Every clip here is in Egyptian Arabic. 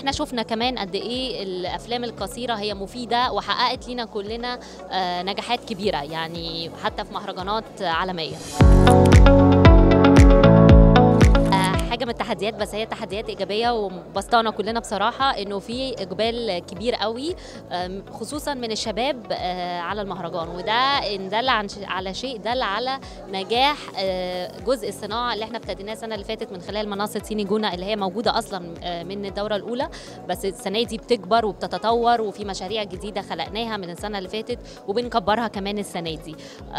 احنا شفنا كمان قد ايه الافلام القصيره هي مفيده وحققت لينا كلنا آه، نجاحات كبيره يعني حتى في مهرجانات عالميه آه، حاجه من التحديات بس هي تحديات ايجابيه وبسطانا كلنا بصراحه انه في اقبال كبير قوي آم، خصوصا من الشباب آه، على المهرجان وده ان دل عن ش- على شيء دل على نجاح آه، جزء الصناعه اللي احنا ابتديناه السنه اللي فاتت من خلال منصه سيني جونا اللي هي موجوده اصلا آه، من الدوره الاولى بس السنه دي بتكبر وبتتطور وفي مشاريع جديده خلقناها من السنه اللي فاتت وبنكبرها كمان السنه دي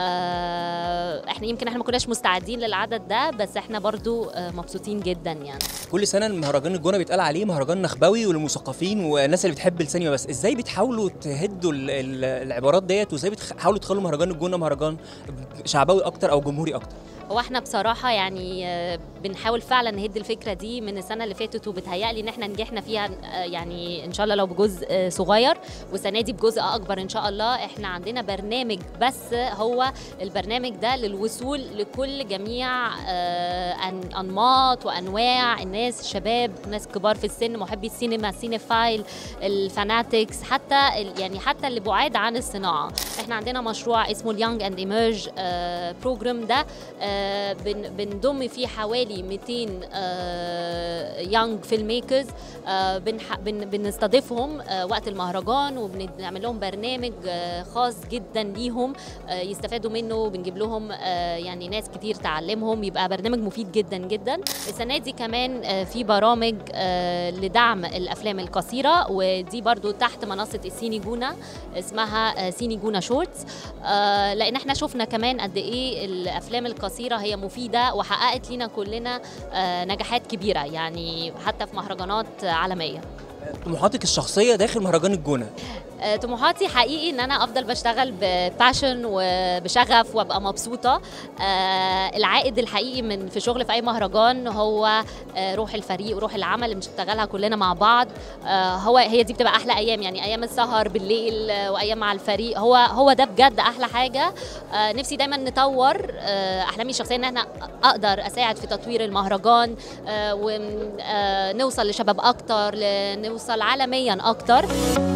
آه، احنا يمكن احنا ما كناش مستعدين للعدد ده بس احنا برضو آه، مبسوطين جدا يعني كل سنه مهرجان الجونه بيتقال عليه مهرجان نخبوي وللمثقفين والناس اللي بتحب السينما بس ازاي بتحاولوا تهدوا ال- ال- العبارات ديت وازاي بتحاولوا تخلوا مهرجان الجونه مهرجان شعبوي اكتر او جمهوري اكتر هو احنا بصراحة يعني آه، بنحاول فعلا نهد الفكرة دي من السنة اللي فاتت وبتهيألي ان احنا نجحنا فيها آه، يعني ان شاء الله لو بجزء آه، صغير والسنة دي بجزء اكبر ان شاء الله احنا عندنا برنامج بس هو البرنامج ده للوصول لكل جميع آه، أن- انماط وانواع الناس الشباب ناس كبار في السن محبي السينما سينيفايل الفاناتكس حتى ال- يعني حتى اللي بعاد عن الصناعة احنا عندنا مشروع اسمه اليونج اند ايمرج بروجرام ده آه، بن- بنضم فيه حوالي 200 يونج فيلم ميكرز بنستضيفهم آه، وقت المهرجان وبنعمل لهم برنامج آه، خاص جدا ليهم آه، يستفادوا منه وبنجيب لهم آه، يعني ناس كتير تعلمهم يبقى برنامج مفيد جدا جدا السنه دي كمان آه، في برامج آه، لدعم الافلام القصيره ودي برضو تحت منصه السيني جونا اسمها آه، سيني جونا شورتس آه، لان احنا شفنا كمان قد ايه الافلام القصيره هي مفيده وحققت لينا كلنا آه، نجاحات كبيره يعني حتى في مهرجانات عالميه طموحاتك الشخصيه داخل مهرجان الجونه آه، طموحاتي حقيقي ان انا افضل بشتغل بباشن وبشغف وابقى مبسوطه آه، العائد الحقيقي من في شغل في اي مهرجان هو آه، روح الفريق وروح العمل اللي بنشتغلها كلنا مع بعض آه، هو هي دي بتبقى احلى ايام يعني ايام السهر بالليل آه، وايام مع الفريق هو هو ده بجد احلى حاجه آه، نفسي دايما نطور آه، احلامي الشخصيه ان انا اقدر اساعد في تطوير المهرجان ونوصل لشباب اكتر ل- نوصل عالميا اكتر